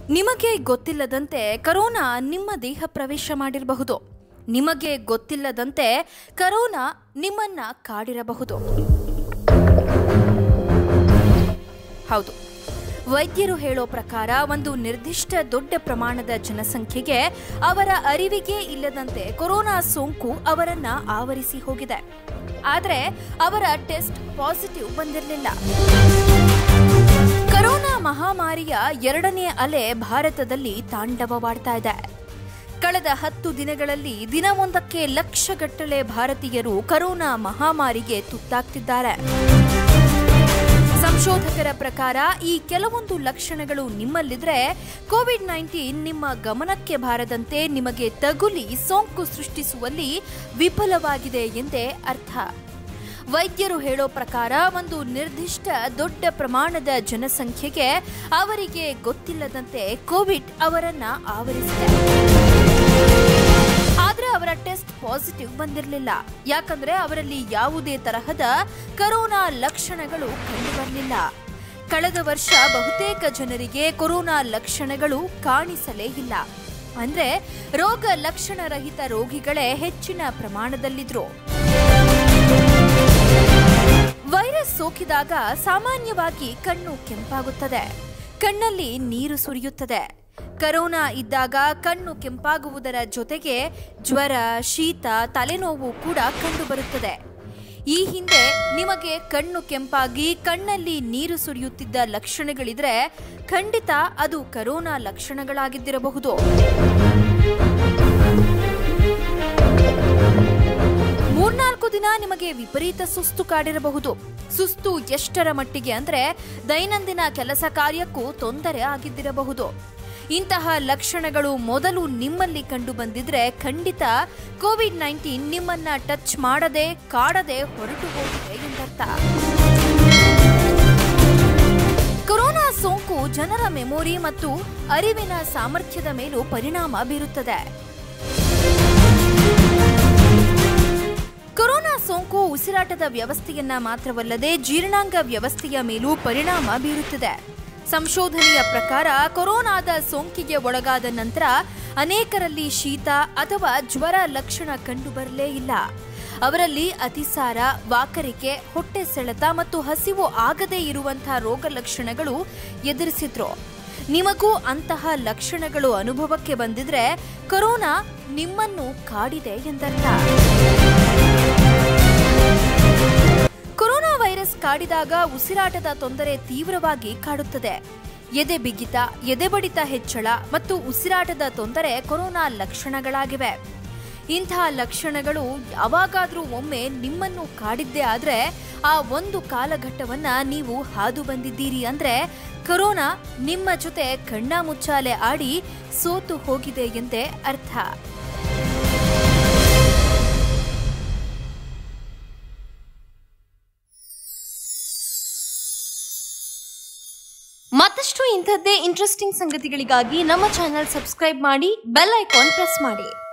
ನಿಮಗೆ ಗೊತ್ತಿಲ್ಲದಂತೆ ಕರೋನಾ ನಿಮ್ಮ ದೇಹ ಪ್ರವೇಶ ಮಾಡಿರಬಹುದು ನಿಮಗೆ ಗೊತ್ತಿಲ್ಲದಂತೆ ಕರೋನಾ ನಿಮ್ಮನ್ನ ಕಾಡಿರಬಹುದು ಹೌದು ವೈದ್ಯರು ಹೇಳೋ ಪ್ರಕಾರ ಒಂದು ನಿರ್ದಿಷ್ಟ ದೊಡ್ಡ ಪ್ರಮಾಣದ ಜನಸಂಖ್ಯೆಗೆ ಅವರ ಅರಿವಿಗೆ ಇಲ್ಲದಂತೆ ಕೊರೋನಾ ಸೋಂಕು ಅವರನ್ನ ಆವರಿಸಿ ಹೋಗಿದೆ ಆದರೆ ಅವರ ಟೆಸ್ಟ್ ಪಾಸಿಟಿವ್ ಬಂದಿರಲಿಲ್ಲ ಕರೋನಾ ಮಹಾಮಾರಿಯ ಎರಡನೇ ಅಲೆ ಭಾರತದಲ್ಲಿ ತಾಂಡವವಾಡ್ತಾ ಇದೆ ಕಳೆದ ಹತ್ತು ದಿನಗಳಲ್ಲಿ ದಿನವೊಂದಕ್ಕೆ ಲಕ್ಷಗಟ್ಟಲೆ ಭಾರತೀಯರು ಕರೋನಾ ಮಹಾಮಾರಿಗೆ ತುತ್ತಾಗ್ತಿದ್ದಾರೆ ಸಂಶೋಧಕರ ಪ್ರಕಾರ ಈ ಕೆಲವೊಂದು ಲಕ್ಷಣಗಳು ನಿಮ್ಮಲ್ಲಿದ್ರೆ ಕೋವಿಡ್ ನೈನ್ಟೀನ್ ನಿಮ್ಮ ಗಮನಕ್ಕೆ ಬಾರದಂತೆ ನಿಮಗೆ ತಗುಲಿ ಸೋಂಕು ಸೃಷ್ಟಿಸುವಲ್ಲಿ ವಿಫಲವಾಗಿದೆ ಎಂದೇ ಅರ್ಥ ವೈದ್ಯರು ಹೇಳೋ ಪ್ರಕಾರ ಒಂದು ನಿರ್ದಿಷ್ಟ ದೊಡ್ಡ ಪ್ರಮಾಣದ ಜನಸಂಖ್ಯೆಗೆ ಅವರಿಗೆ ಗೊತ್ತಿಲ್ಲದಂತೆ ಕೋವಿಡ್ ಅವರನ್ನ ಆವರಿಸಿದೆ ಆದ್ರೆ ಅವರ ಟೆಸ್ಟ್ ಪಾಸಿಟಿವ್ ಬಂದಿರಲಿಲ್ಲ ಯಾಕಂದ್ರೆ ಅವರಲ್ಲಿ ಯಾವುದೇ ತರಹದ ಕರೋನಾ ಲಕ್ಷಣಗಳು ಕಂಡುಬರಲಿಲ್ಲ ಕಳೆದ ವರ್ಷ ಬಹುತೇಕ ಜನರಿಗೆ ಕೊರೋನಾ ಲಕ್ಷಣಗಳು ಕಾಣಿಸಲೇ ಇಲ್ಲ ಅಂದ್ರೆ ರೋಗ ಲಕ್ಷಣರಹಿತ ರೋಗಿಗಳೇ ಹೆಚ್ಚಿನ ಪ್ರಮಾಣದಲ್ಲಿದ್ರು ವೈರಸ್ ಸೋಕಿದಾಗ ಸಾಮಾನ್ಯವಾಗಿ ಕಣ್ಣು ಕೆಂಪಾಗುತ್ತದೆ ಕಣ್ಣಲ್ಲಿ ನೀರು ಸುರಿಯುತ್ತದೆ ಕರೋನಾ ಇದ್ದಾಗ ಕಣ್ಣು ಕೆಂಪಾಗುವುದರ ಜೊತೆಗೆ ಜ್ವರ ಶೀತ ತಲೆನೋವು ಕೂಡ ಕಂಡುಬರುತ್ತದೆ ಈ ಹಿಂದೆ ನಿಮಗೆ ಕಣ್ಣು ಕೆಂಪಾಗಿ ಕಣ್ಣಲ್ಲಿ ನೀರು ಸುರಿಯುತ್ತಿದ್ದ ಲಕ್ಷಣಗಳಿದ್ರೆ ಖಂಡಿತ ಅದು ಕರೋನಾ ಲಕ್ಷಣಗಳಾಗಿದ್ದಿರಬಹುದು ಮೂರ್ನಾಲ್ಕು ದಿನ ನಿಮಗೆ ವಿಪರೀತ ಸುಸ್ತು ಕಾಡಿರಬಹುದು ಸುಸ್ತು ಎಷ್ಟರ ಮಟ್ಟಿಗೆ ಅಂದ್ರೆ ದೈನಂದಿನ ಕೆಲಸ ಕಾರ್ಯಕ್ಕೂ ತೊಂದರೆ ಆಗಿದ್ದಿರಬಹುದು ಇಂತಹ ಲಕ್ಷಣಗಳು ಮೊದಲು ನಿಮ್ಮಲ್ಲಿ ಕಂಡು ಬಂದಿದ್ರೆ ಖಂಡಿತ ಕೋವಿಡ್ ನೈನ್ಟೀನ್ ನಿಮ್ಮನ್ನ ಟಚ್ ಮಾಡದೆ ಕಾಡದೆ ಹೊರಟು ಹೋಗಿದೆ ಎಂದರ್ಥ ಕೊರೋನಾ ಸೋಂಕು ಜನರ ಮೆಮೊರಿ ಮತ್ತು ಅರಿವಿನ ಸಾಮರ್ಥ್ಯದ ಮೇಲೂ ಪರಿಣಾಮ ಬೀರುತ್ತದೆ ಕೊರೋನಾ ಸೋಂಕು ಉಸಿರಾಟದ ವ್ಯವಸ್ಥೆಯನ್ನ ಮಾತ್ರವಲ್ಲದೆ ಜೀರ್ಣಾಂಗ ವ್ಯವಸ್ಥೆಯ ಮೇಲೂ ಪರಿಣಾಮ ಬೀರುತ್ತದೆ ಸಂಶೋಧನೆಯ ಪ್ರಕಾರ ಕೊರೋನಾದ ಸೋಂಕಿಗೆ ಒಳಗಾದ ನಂತರ ಅನೇಕರಲ್ಲಿ ಶೀತ ಅಥವಾ ಜ್ವರ ಲಕ್ಷಣ ಕಂಡುಬರಲೇ ಇಲ್ಲ ಅವರಲ್ಲಿ ಅತಿಸಾರ ವಾಕರಿಕೆ ಹೊಟ್ಟೆ ಸೆಳೆತ ಮತ್ತು ಹಸಿವು ಆಗದೇ ಇರುವಂತಹ ರೋಗ ಲಕ್ಷಣಗಳು ಎದುರಿಸಿದ್ರು ನಿಮಗೂ ಅಂತಹ ಲಕ್ಷಣಗಳು ಅನುಭವಕ್ಕೆ ಬಂದಿದ್ರೆ ಕೊರೋನಾ ನಿಮ್ಮನ್ನು ಕಾಡಿದೆ ಎಂದರ್ಥ ಕೊರೋನಾ ವೈರಸ್ ಕಾಡಿದಾಗ ಉಸಿರಾಟದ ತೊಂದರೆ ತೀವ್ರವಾಗಿ ಕಾಡುತ್ತದೆ ಎದೆ ಬಿಗಿತ ಎದೆ ಬಡಿತ ಹೆಚ್ಚಳ ಮತ್ತು ಉಸಿರಾಟದ ತೊಂದರೆ ಕೊರೋನಾ ಲಕ್ಷಣಗಳಾಗಿವೆ ಇಂತಹ ಲಕ್ಷಣಗಳು ಯಾವಾಗಾದ್ರೂ ಒಮ್ಮೆ ನಿಮ್ಮನ್ನು ಕಾಡಿದ್ದೇ ಆದ್ರೆ ಆ ಒಂದು ಕಾಲಘಟ್ಟವನ್ನ ನೀವು ಹಾದು ಬಂದಿದ್ದೀರಿ ಅಂದ್ರೆ ಕೊರೋನಾ ನಿಮ್ಮ ಜೊತೆ ಕಣ್ಣಾಮುಚ್ಚಾಲೆ ಆಡಿ ಸೋತು ಹೋಗಿದೆ ಎಂದೇ ಅರ್ಥ ಮತ್ತಷ್ಟು ಇಂಥದ್ದೇ ಇಂಟ್ರೆಸ್ಟಿಂಗ್ ಸಂಗತಿಗಳಿಗಾಗಿ ನಮ್ಮ ಚಾನೆಲ್ ಸಬ್ಸ್ಕ್ರೈಬ್ ಮಾಡಿ ಬೆಲ್ ಐಕಾನ್ ಪ್ರೆಸ್ ಮಾಡಿ